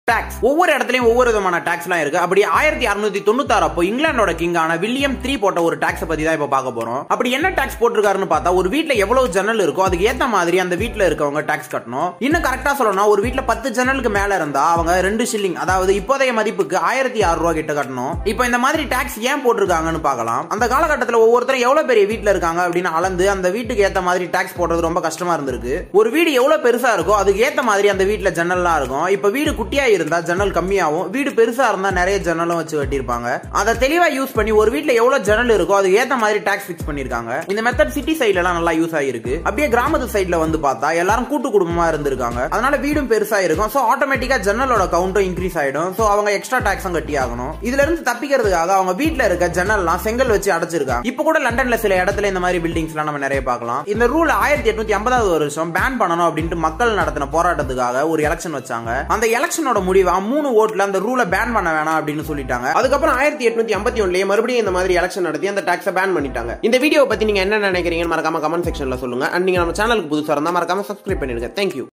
tax ஒவ்வொரு இடத்துலயும் ஒவ்வொரு விதமான டாக்ஸ் எல்லாம் இருக்கு அப்படி ஆயிரத்தி அறுநூத்தி தொண்ணூத்தாறு அப்போ இங்கிலாந்தோட கிங்கான வில்லியம் த்ரீ போட்ட ஒரு டாக்ஸ் பத்தி தான் இப்ப பார்க்க போறோம் அப்படி என்ன டாக்ஸ் போட்டிருக்காருன்னு பார்த்தா ஒரு வீட்ல எவ்வளவு ஜன்னல் இருக்கோ அதுக்கு ஏத்த மாதிரி அந்த வீட்ல இருக்கவங்க டாக்ஸ் கட்டணும் இன்னும் கரெக்டா சொல்லணும்னா ஒரு வீட்ல பத்து ஜன்னலுக்கு மேல இருந்தா அவங்க ரெண்டு ஷில்லிங் அதாவது இப்போதைய மதிப்புக்கு ஆயிரத்தி ஆறு ரூபா கிட்ட கட்டணும் இப்போ இந்த மாதிரி டாக்ஸ் ஏன் போட்டிருக்காங்கன்னு பார்க்கலாம் அந்த காலகட்டத்தில் ஒவ்வொருத்தரும் எவ்வளவு பெரிய வீட்ல இருக்காங்க அப்படின்னு அளந்து அந்த வீட்டுக்கு ஏத்த மாதிரி டாக்ஸ் போடுறது ரொம்ப கஷ்டமா இருந்திருக்கு ஒரு வீடு எவ்வளவு பெருசா இருக்கோ அதுக்கு ஏத்த மாதிரி அந்த வீட்ல ஜன்னல்லாம் இருக்கும் இப்ப வீடு குட்டியா இருந்தா ஜன்னல் கம்மியாகும் வீடு பெருசா இருந்தா நிறைய ஜன்னலும் வச்சு கட்டியிருப்பாங்க அதை தெளிவா யூஸ் பண்ணி ஒரு வீட்ல எவ்வளவு ஜன்னல் இருக்கோ அதுக்கு ஏத்த மாதிரி டாக்ஸ் ஃபிக்ஸ் பண்ணிருக்காங்க இந்த மெத்தட் சிட்டி சைட்ல எல்லாம் நல்லா யூஸ் ஆகிருக்கு அப்படியே கிராமத்து சைட்ல வந்து பார்த்தா எல்லாரும் கூட்டு குடும்பமா இருந்திருக்காங்க அதனால வீடும் பெருசா இருக்கும் சோ ஆட்டோமேட்டிக்கா ஜன்னலோட கவுண்ட்டும் இன்க்ரீஸ் ஆயிடும் சோ அவங்க எக்ஸ்ட்ரா டாக்ஸும் கட்டி ஆகணும் இதுல இருந்து தப்பிக்கிறதுக்காக அவங்க வீட்ல இருக்க ஜன்னல்லாம் செங்கல் வச்சு அடைச்சிருக்காங்க இப்ப கூட லண்டன்ல சில இடத்துல இந்த மாதிரி பில்டிங்ஸ் எல்லாம் நம்ம நிறைய பார்க்கலாம் இந்த ரூல் ஆயிரத்தி எட்நூத்தி ஐம்பதாவது வருஷம் பேன் பண்ணணும் அப்படின்ட்டு மக்கள் நடத்தின போராட்டத்துக்காக ஒரு எலெக்ஷன் வச்சாங்க அந்த எலெக்ஷனோட முடிவு மூணு ஓட்ல அந்த ரூலை பேன் பண்ண வேணாம் அப்படின்னு சொல்லிட்டாங்க அதுக்கப்புறம் ஆயிரத்தி எட்நூத்தி ஐம்பத்தி ஒன்னுலயே மறுபடியும் இந்த மாதிரி எலெக்ஷன் நடத்தி அந்த டாக்ஸை பேன் பண்ணிட்டாங்க இந்த வீடியோ பத்தி நீங்க என்ன நினைக்கிறீங்கன்னு மறக்காம கமெண்ட் செக்ஷன்ல சொல்லுங்க அண்ட் நீங்க நம்ம சேனலுக்கு புதுசா இருந்தா மறக்காம சப்ஸ்கிரைப் பண்ணிடுங்க தேங்க்யூ